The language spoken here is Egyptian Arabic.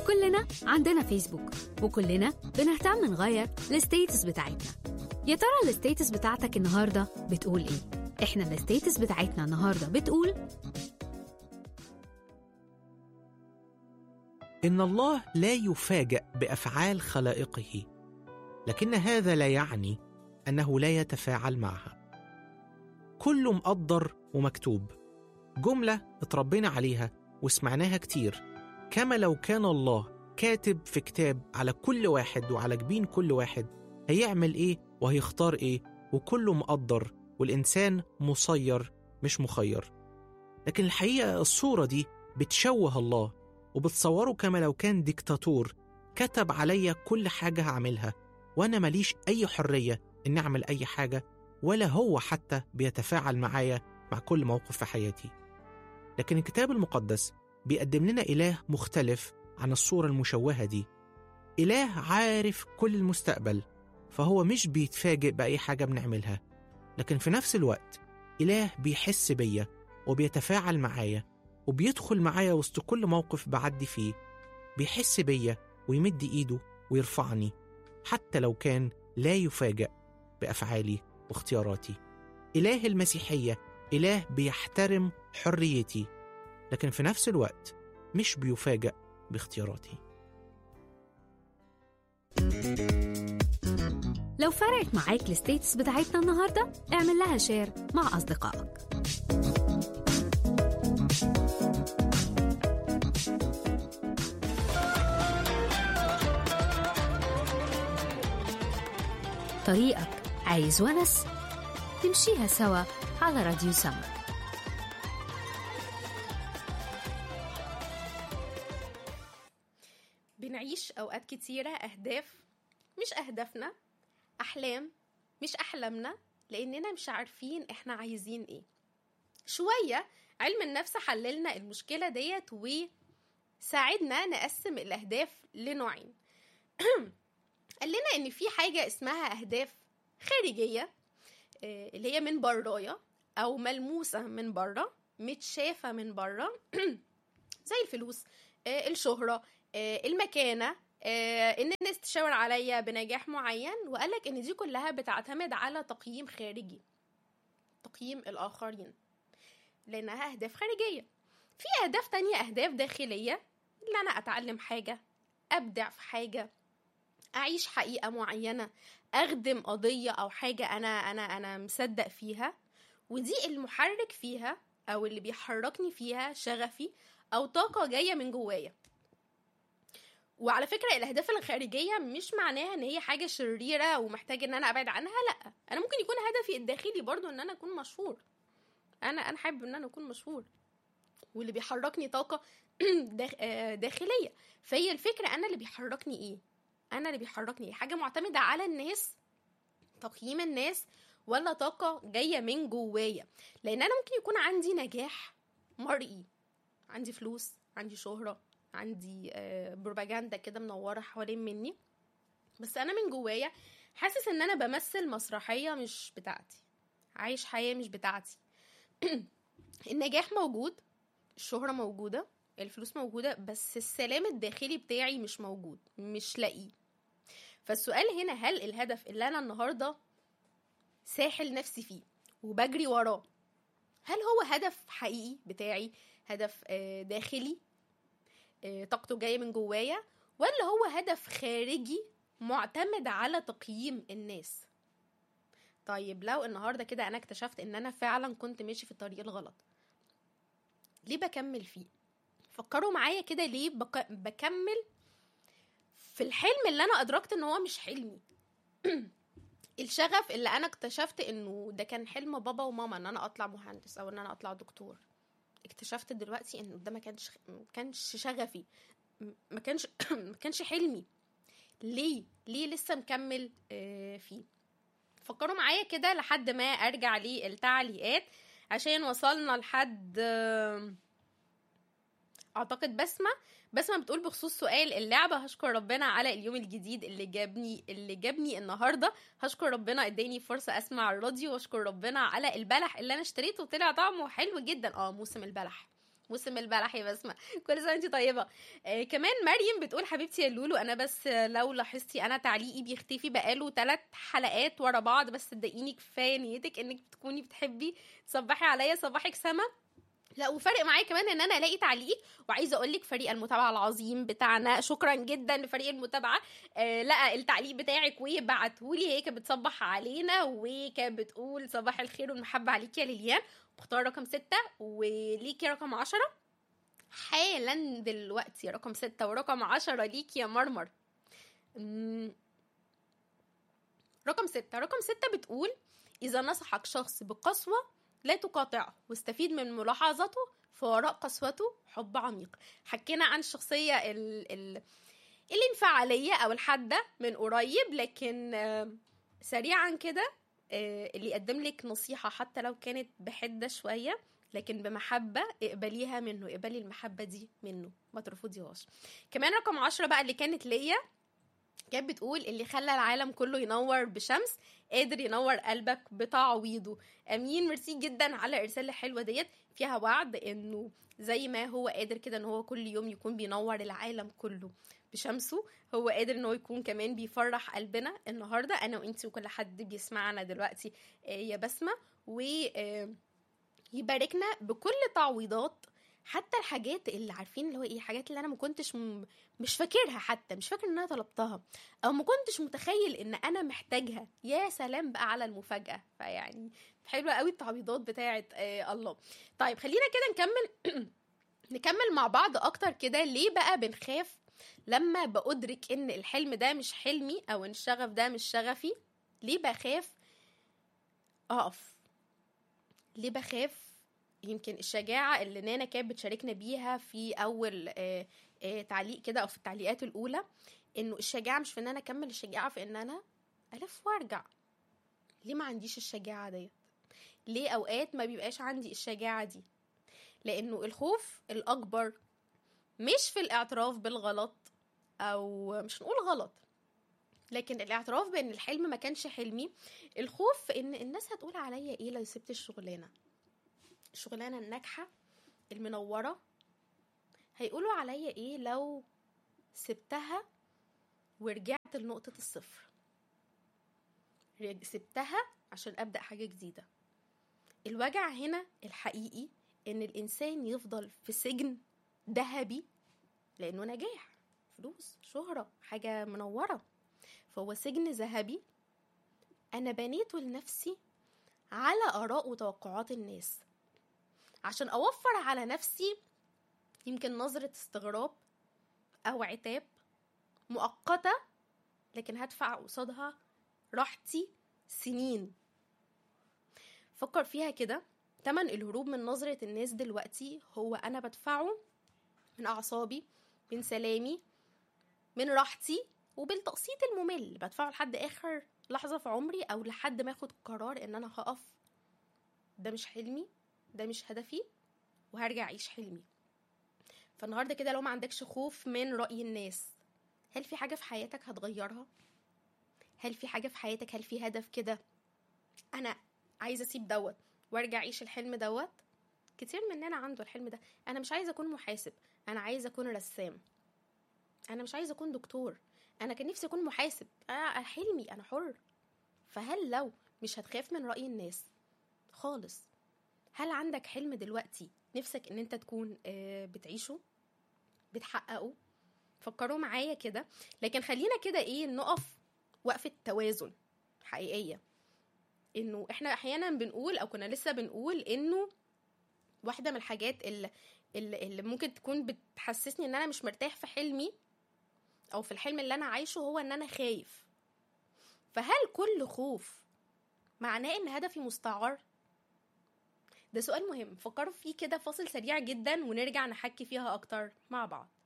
كلنا عندنا فيسبوك وكلنا بنهتم نغير الستيتس بتاعتنا يا ترى الستيتس بتاعتك النهارده بتقول ايه احنا الستيتس بتاعتنا النهارده بتقول إن الله لا يفاجأ بأفعال خلائقه، لكن هذا لا يعني أنه لا يتفاعل معها. كله مقدر ومكتوب، جملة اتربينا عليها وسمعناها كتير، كما لو كان الله كاتب في كتاب على كل واحد وعلى جبين كل واحد هيعمل إيه وهيختار إيه، وكله مقدر والإنسان مسير مش مخير. لكن الحقيقة الصورة دي بتشوه الله وبتصوره كما لو كان ديكتاتور كتب عليا كل حاجة هعملها وأنا ماليش أي حرية إن أعمل أي حاجة ولا هو حتى بيتفاعل معايا مع كل موقف في حياتي لكن الكتاب المقدس بيقدم لنا إله مختلف عن الصورة المشوهة دي إله عارف كل المستقبل فهو مش بيتفاجئ بأي حاجة بنعملها لكن في نفس الوقت إله بيحس بيا وبيتفاعل معايا وبيدخل معايا وسط كل موقف بعدي فيه بيحس بيا ويمد ايده ويرفعني حتى لو كان لا يفاجأ بأفعالي واختياراتي إله المسيحية إله بيحترم حريتي لكن في نفس الوقت مش بيفاجأ باختياراتي لو فرقت معاك الستيتس بتاعتنا النهارده اعمل لها شير مع أصدقائك طريقك عايز ونس تمشيها سوا على راديو سما بنعيش أوقات كتيرة أهداف مش أهدافنا أحلام مش أحلامنا لأننا مش عارفين إحنا عايزين إيه شوية علم النفس حللنا المشكلة ديت وساعدنا نقسم الأهداف لنوعين قال لنا إن في حاجة اسمها أهداف خارجية آه، اللي هي من برايا أو ملموسة من بره متشافة من بره زي الفلوس آه، الشهرة آه، المكانة آه، ان الناس تشاور عليا بنجاح معين وقالك ان دي كلها بتعتمد على تقييم خارجي تقييم الاخرين لانها اهداف خارجيه في اهداف تانية اهداف داخليه اللي انا اتعلم حاجه ابدع في حاجه اعيش حقيقه معينه اخدم قضيه او حاجه انا انا انا مصدق فيها ودي المحرك فيها او اللي بيحركني فيها شغفي او طاقه جايه من جوايا وعلى فكره الاهداف الخارجيه مش معناها ان هي حاجه شريره ومحتاج ان انا ابعد عنها لا انا ممكن يكون هدفي الداخلي برضو ان انا اكون مشهور انا انا حابب ان انا اكون مشهور واللي بيحركني طاقه داخ- آه، داخليه فهي الفكره انا اللي بيحركني ايه انا اللي بيحركني ايه حاجه معتمده على الناس تقييم الناس ولا طاقه جايه من جوايا لان انا ممكن يكون عندي نجاح مرئي عندي فلوس عندي شهره عندي آه، بروباجندا كده منوره حوالين مني بس انا من جوايا حاسس ان انا بمثل مسرحيه مش بتاعتي عايش حياه مش بتاعتي النجاح موجود الشهره موجوده الفلوس موجوده بس السلام الداخلي بتاعي مش موجود مش لاقيه فالسؤال هنا هل الهدف اللي انا النهارده ساحل نفسي فيه وبجري وراه هل هو هدف حقيقي بتاعي هدف آه، داخلي آه، طاقته جايه من جوايا ولا هو هدف خارجي معتمد على تقييم الناس طيب لو النهارده كده انا اكتشفت ان انا فعلا كنت ماشي في الطريق الغلط ليه بكمل فيه فكروا معايا كده ليه بك... بكمل في الحلم اللي انا ادركت ان هو مش حلمي الشغف اللي انا اكتشفت انه ده كان حلم بابا وماما ان انا اطلع مهندس او ان انا اطلع دكتور اكتشفت دلوقتي ان ده ما كانش ما كانش شغفي م- ما كانش ما كانش حلمي ليه ليه لسه مكمل آه، فيه فكروا معايا كده لحد ما ارجع للتعليقات عشان وصلنا لحد آه، اعتقد بسمه بسمه بتقول بخصوص سؤال اللعبه هشكر ربنا على اليوم الجديد اللي جابني اللي جابني النهارده هشكر ربنا اداني فرصه اسمع الراديو واشكر ربنا على البلح اللي انا اشتريته وطلع طعمه حلو جدا اه موسم البلح موسم البلح يا بسمة كل سنه انت طيبه آه كمان مريم بتقول حبيبتي يا لولو انا بس لو لاحظتي انا تعليقي بيختفي بقاله ثلاث حلقات ورا بعض بس صدقيني كفايه نيتك انك تكوني بتحبي تصبحي عليا صباحك سما لا وفرق معايا كمان ان انا الاقي تعليق وعايزه اقول لك فريق المتابعه العظيم بتاعنا شكرا جدا لفريق المتابعه آه لقى التعليق بتاعك وبعتهولي هي كانت بتصبح علينا وكانت بتقول صباح الخير والمحبه عليك يا ليليان مختار رقم ستة وليكي رقم عشرة حالا دلوقتي رقم ستة ورقم عشرة ليكي يا مرمر مم. رقم ستة رقم ستة بتقول إذا نصحك شخص بقسوة لا تقاطعه واستفيد من ملاحظته فوراء قسوته حب عميق حكينا عن الشخصية ال ال الانفعالية أو الحادة من قريب لكن آه، سريعا كده آه، اللي يقدم لك نصيحة حتى لو كانت بحدة شوية لكن بمحبة اقبليها منه اقبلي المحبة دي منه ما ترفضيهاش كمان رقم عشرة بقى اللي كانت ليا كانت بتقول اللي خلى العالم كله ينور بشمس قادر ينور قلبك بتعويضه امين ميرسي جدا على ارسال الحلوه ديت فيها وعد انه زي ما هو قادر كده ان هو كل يوم يكون بينور العالم كله بشمسه هو قادر ان هو يكون كمان بيفرح قلبنا النهارده انا وانتي وكل حد بيسمعنا دلوقتي آه، يا بسمه و آه، يباركنا بكل تعويضات حتى الحاجات اللي عارفين اللي هو ايه حاجات اللي انا ما كنتش م... مش فاكرها حتى مش فاكر ان انا طلبتها او ما كنتش متخيل ان انا محتاجها يا سلام بقى على المفاجاه فيعني حلوه قوي التعويضات بتاعه آه الله طيب خلينا كده نكمل نكمل مع بعض اكتر كده ليه بقى بنخاف لما بأدرك ان الحلم ده مش حلمي او ان الشغف ده مش شغفي ليه بخاف اقف ليه بخاف يمكن الشجاعة اللي نانا كانت بتشاركنا بيها في أول آه، آه، تعليق كده أو في التعليقات الأولى إنه الشجاعة مش في إن أنا أكمل الشجاعة في إن أنا ألف وأرجع ليه ما عنديش الشجاعة ديت ليه أوقات ما بيبقاش عندي الشجاعة دي لأنه الخوف الأكبر مش في الاعتراف بالغلط أو مش نقول غلط لكن الاعتراف بان الحلم ما كانش حلمي الخوف في ان الناس هتقول عليا ايه لو سبت الشغلانه الشغلانه الناجحه المنوره هيقولوا عليا ايه لو سبتها ورجعت لنقطه الصفر رج- سبتها عشان ابدا حاجه جديده الوجع هنا الحقيقي ان الانسان يفضل في سجن ذهبي لانه نجاح فلوس شهره حاجه منوره فهو سجن ذهبي انا بنيته لنفسي على اراء وتوقعات الناس عشان اوفر على نفسي يمكن نظرة استغراب او عتاب مؤقتة لكن هدفع قصادها راحتي سنين فكر فيها كده تمن الهروب من نظرة الناس دلوقتي هو انا بدفعه من اعصابي من سلامي من راحتي وبالتقسيط الممل بدفعه لحد اخر لحظه في عمري او لحد ما اخد قرار ان انا هقف ده مش حلمي ده مش هدفي وهرجع اعيش حلمي فالنهارده كده لو ما عندكش خوف من راي الناس هل في حاجه في حياتك هتغيرها هل في حاجه في حياتك هل في هدف كده انا عايزه اسيب دوت وارجع اعيش الحلم دوت كتير مننا عنده الحلم ده انا مش عايزه اكون محاسب انا عايزه اكون رسام انا مش عايزه اكون دكتور انا كان نفسي اكون محاسب انا حلمي انا حر فهل لو مش هتخاف من راي الناس خالص هل عندك حلم دلوقتي نفسك ان انت تكون آه، بتعيشه بتحققه فكروا معايا كده لكن خلينا كده ايه نقف وقفه توازن حقيقيه انه احنا احيانا بنقول او كنا لسه بنقول انه واحده من الحاجات اللي اللي اللي ممكن تكون بتحسسني ان انا مش مرتاح في حلمي او في الحلم اللي انا عايشه هو ان انا خايف فهل كل خوف معناه ان هدفي مستعار ده سؤال مهم فكروا فيه كده فاصل سريع جدا ونرجع نحكي فيها اكتر مع بعض